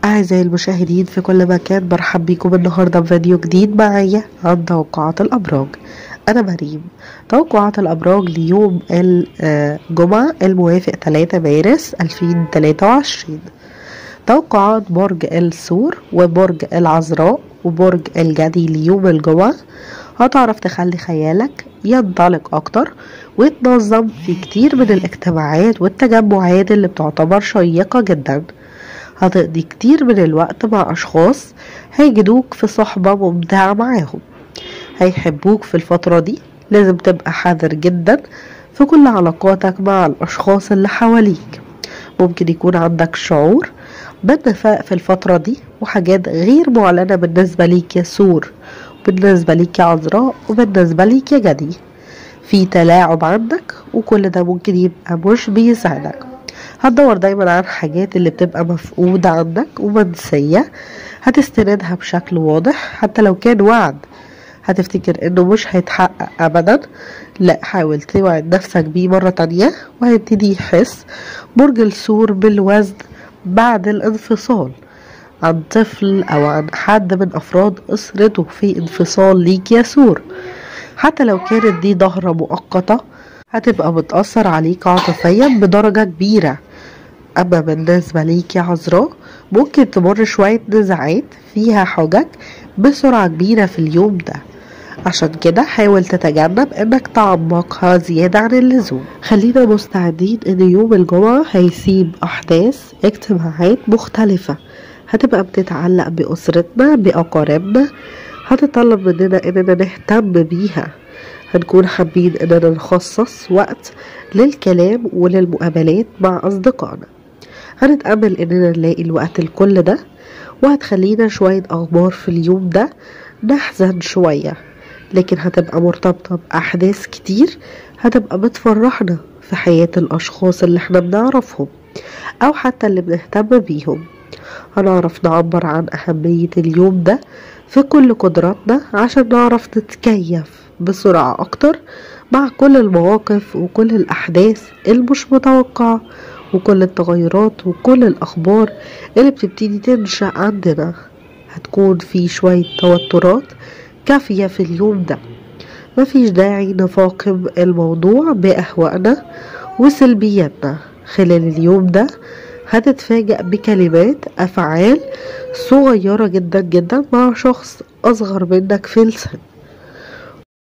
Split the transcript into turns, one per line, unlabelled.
أعزائي المشاهدين في كل مكان مرحب بكم النهاردة بفيديو جديد معايا عن توقعات الأبراج أنا مريم توقعات الأبراج ليوم الجمعة الموافق 3 مارس 2023 توقعات برج الثور وبرج العذراء وبرج الجدي ليوم الجمعة هتعرف تخلي خيالك ينطلق أكتر وتنظم في كتير من الاجتماعات والتجمعات اللي بتعتبر شيقة جدا هتقضي كتير من الوقت مع أشخاص هيجدوك في صحبة ممتعة معاهم هيحبوك في الفترة دي لازم تبقى حذر جدا في كل علاقاتك مع الأشخاص اللي حواليك ممكن يكون عندك شعور بالنفاق في الفترة دي وحاجات غير معلنة بالنسبة ليك يا سور وبالنسبة ليك يا عذراء وبالنسبة ليك يا جدي في تلاعب عندك وكل ده ممكن يبقى مش بيساعدك هتدور دايما عن حاجات اللي بتبقى مفقودة عندك ومنسية هتستندها بشكل واضح حتى لو كان وعد هتفتكر انه مش هيتحقق ابدا لا حاول توعد نفسك بيه مرة تانية وهيبتدي يحس برج الثور بالوزن بعد الانفصال عن طفل او عن حد من افراد اسرته في انفصال ليك يا ثور حتى لو كانت دي ظهرة مؤقتة هتبقى بتأثر عليك عاطفيا بدرجة كبيرة أما بالنسبة ليك يا عذراء ممكن تمر شوية نزاعات فيها حجج بسرعة كبيرة في اليوم ده عشان كده حاول تتجنب انك تعمقها زيادة عن اللزوم خلينا مستعدين ان يوم الجمعة هيسيب احداث اجتماعات مختلفة هتبقى بتتعلق بأسرتنا بأقاربنا هتطلب مننا اننا نهتم بيها هنكون حابين اننا نخصص وقت للكلام وللمقابلات مع اصدقائنا هنتأمل اننا نلاقي الوقت الكل ده وهتخلينا شوية اخبار في اليوم ده نحزن شوية لكن هتبقى مرتبطة بأحداث كتير هتبقى بتفرحنا في حياة الأشخاص اللي احنا بنعرفهم أو حتى اللي بنهتم بيهم هنعرف نعبر عن أهمية اليوم ده في كل قدراتنا عشان نعرف نتكيف بسرعة أكتر مع كل المواقف وكل الأحداث المش متوقعة وكل التغيرات وكل الأخبار اللي بتبتدي تنشأ عندنا هتكون في شوية توترات كافية في اليوم ده مفيش داعي نفاقم الموضوع بأهوائنا وسلبياتنا خلال اليوم ده هتتفاجأ بكلمات أفعال صغيرة جدا جدا مع شخص أصغر منك في السن